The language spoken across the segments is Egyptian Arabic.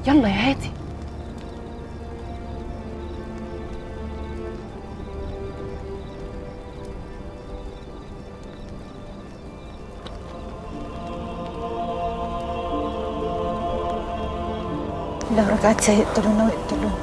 يلا يا هادي لو رجعت سيقتلونا ويقتلونا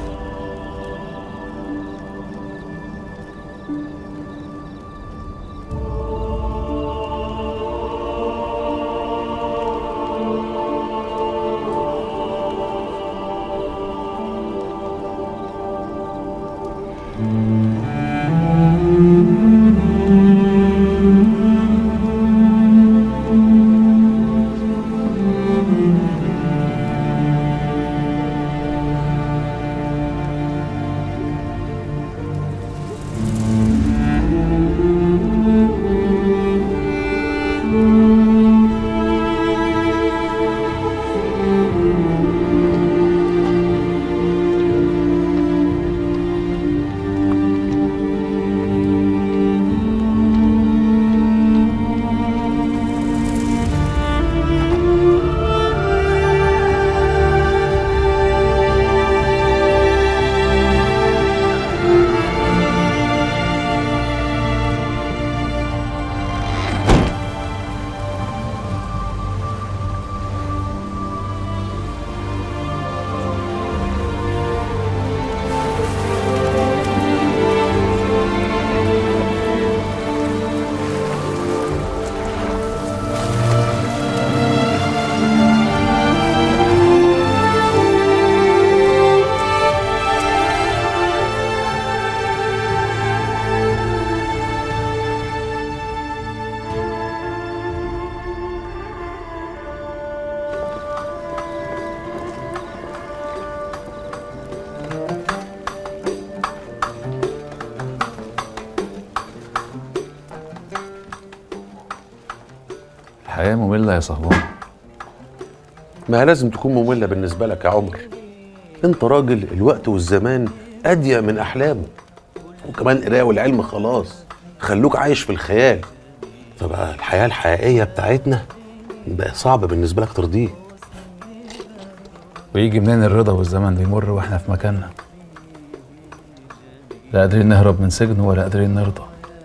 الحياة مملة يا صهبان ما هي لازم تكون مملة بالنسبة لك يا عمر انت راجل الوقت والزمان أضيق من أحلامه وكمان القراية والعلم خلاص خلوك عايش في الخيال فبقى الحياة الحقيقية بتاعتنا بقى صعب بالنسبة لك ترضيه ويجي منين الرضا والزمن بيمر واحنا في مكاننا لا قادرين نهرب من سجن ولا قادرين نرضى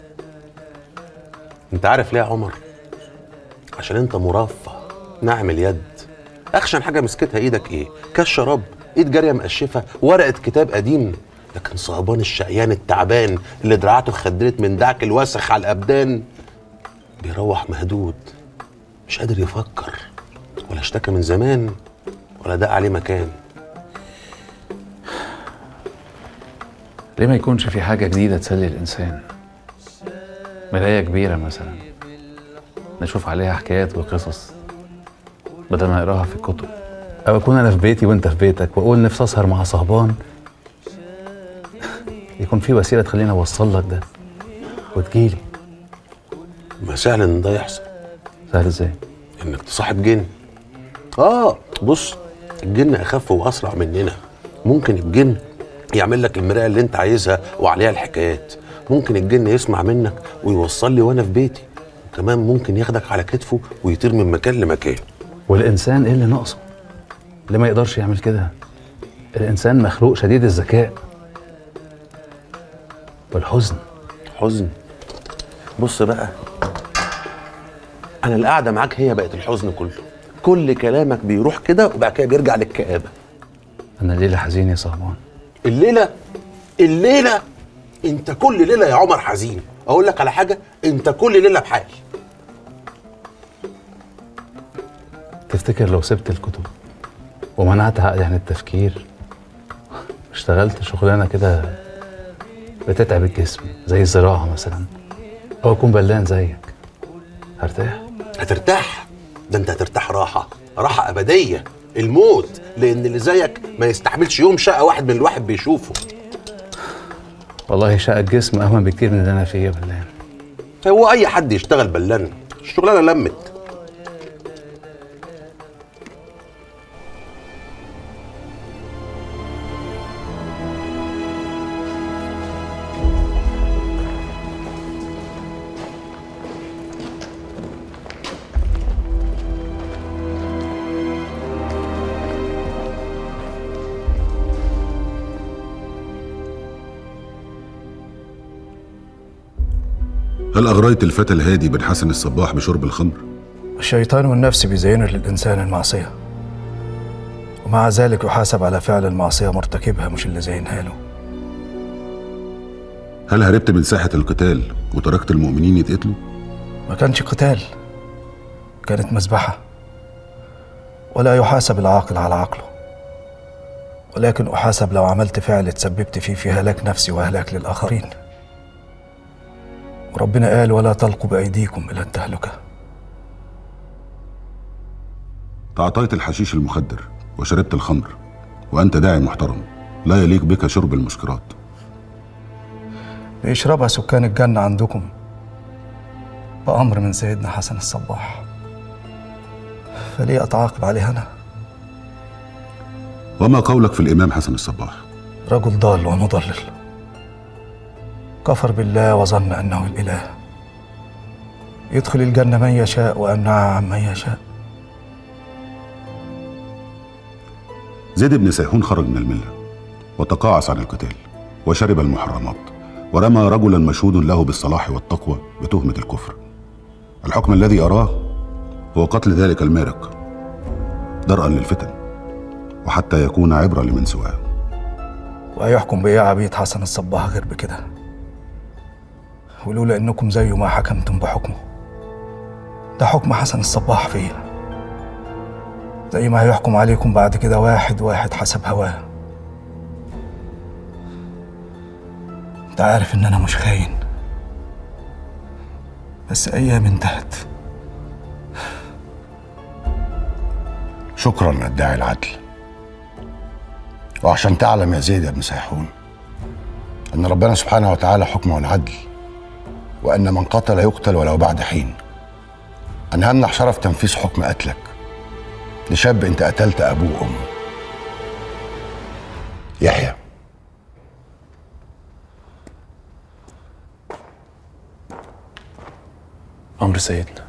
انت عارف ليه يا عمر عشان انت مرفه ناعم اليد اخشن حاجه مسكتها ايدك ايه كاس شراب ايد جاريه مقشفه ورقه كتاب قديم لكن صعبان الشقيان التعبان اللي دراعاته خدلت من دعك الوسخ على الابدان بيروح مهدود مش قادر يفكر ولا اشتكى من زمان ولا دق عليه مكان ليه ما يكونش في حاجة جديدة تسلي الإنسان مراية كبيرة مثلا نشوف عليها حكايات وقصص بدل ما نقراها في الكتب أو أكون أنا في بيتي وأنت في بيتك وأقول نفسي أسهر مع صهبان يكون في وسيلة تخليني أوصل لك ده وتجيلي ما سهل ان ده يحصل سهل إزاي؟ انك تصاحب جن اه بص الجن اخف واسرع مننا ممكن الجن يعمل لك المرايه اللي انت عايزها وعليها الحكايات ممكن الجن يسمع منك ويوصل لي وانا في بيتي وكمان ممكن ياخدك على كتفه ويطير من مكان لمكان والإنسان إيه اللي ناقصه؟ ليه ما يقدرش يعمل كده؟ الإنسان مخلوق شديد الذكاء والحزن حزن بص بقى انا القعده معاك هي بقت الحزن كله كل كلامك بيروح كده وبعد كده بيرجع للكآبه أنا ليلة حزين يا صهبان الليله الليله انت كل ليله يا عمر حزين اقول لك على حاجه انت كل ليله بحال تفتكر لو سبت الكتب ومنعت عقلي عن التفكير اشتغلت شغلانه كده بتتعب الجسم زي الزراعه مثلا او اكون بلان زيك هرتاح هترتاح ده انت هترتاح راحه راحه ابديه الموت لان اللي زيك ما يستحملش يوم شقه واحد من الواحد بيشوفه والله شقى الجسم اهون بكتير من اللي انا فيه يا بلان هو اي حد يشتغل بلان الشغلانه لمت هل أغريت الفتى الهادي بن حسن الصباح بشرب الخمر؟ الشيطان والنفس بيزينوا للإنسان المعصية ومع ذلك يحاسب على فعل المعصية مرتكبها مش اللي زينها له هل هربت من ساحة القتال وتركت المؤمنين يتقتلوا؟ ما كانش قتال كانت مذبحة ولا يحاسب العاقل على عقله ولكن أحاسب لو عملت فعل تسببت فيه في هلاك نفسي وهلاك للآخرين وربنا قال ولا تلقوا بأيديكم إلى التهلكة تعاطيت الحشيش المخدر وشربت الخمر وأنت داعي محترم لا يليق بك شرب المسكرات بيشربها سكان الجنة عندكم بأمر من سيدنا حسن الصباح فليه أتعاقب عليها أنا وما قولك في الإمام حسن الصباح؟ رجل ضال ومضلل كفر بالله وظن أنه الإله يدخل الجنة من يشاء وأمنعها عن من يشاء زيد بن سيحون خرج من الملة وتقاعس عن القتال وشرب المحرمات ورمى رجلا مشهود له بالصلاح والتقوى بتهمة الكفر الحكم الذي أراه هو قتل ذلك المارق درءا للفتن وحتى يكون عبرة لمن سواه وهيحكم بإيه عبيد حسن الصباح غير بكده ولولا إنكم زيه ما حكمتم بحكمه ده حكم حسن الصباح فيا زي ما هيحكم عليكم بعد كده واحد واحد حسب هواه انت عارف ان انا مش خاين بس ايام انتهت شكرا ادعي العدل وعشان تعلم يا زيد يا ابن سيحون ان ربنا سبحانه وتعالى حكمه العدل وان من قتل يقتل ولو بعد حين انا همنح شرف تنفيذ حكم قتلك لشاب انت قتلت ابوه وامه يحيى أمر سيدنا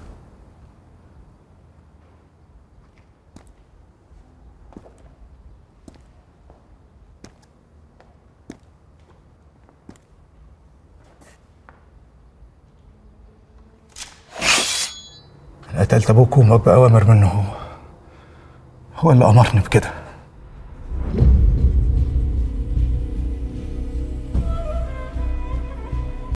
انا قتلت ابوك وامك باوامر منه هو هو اللي امرني بكده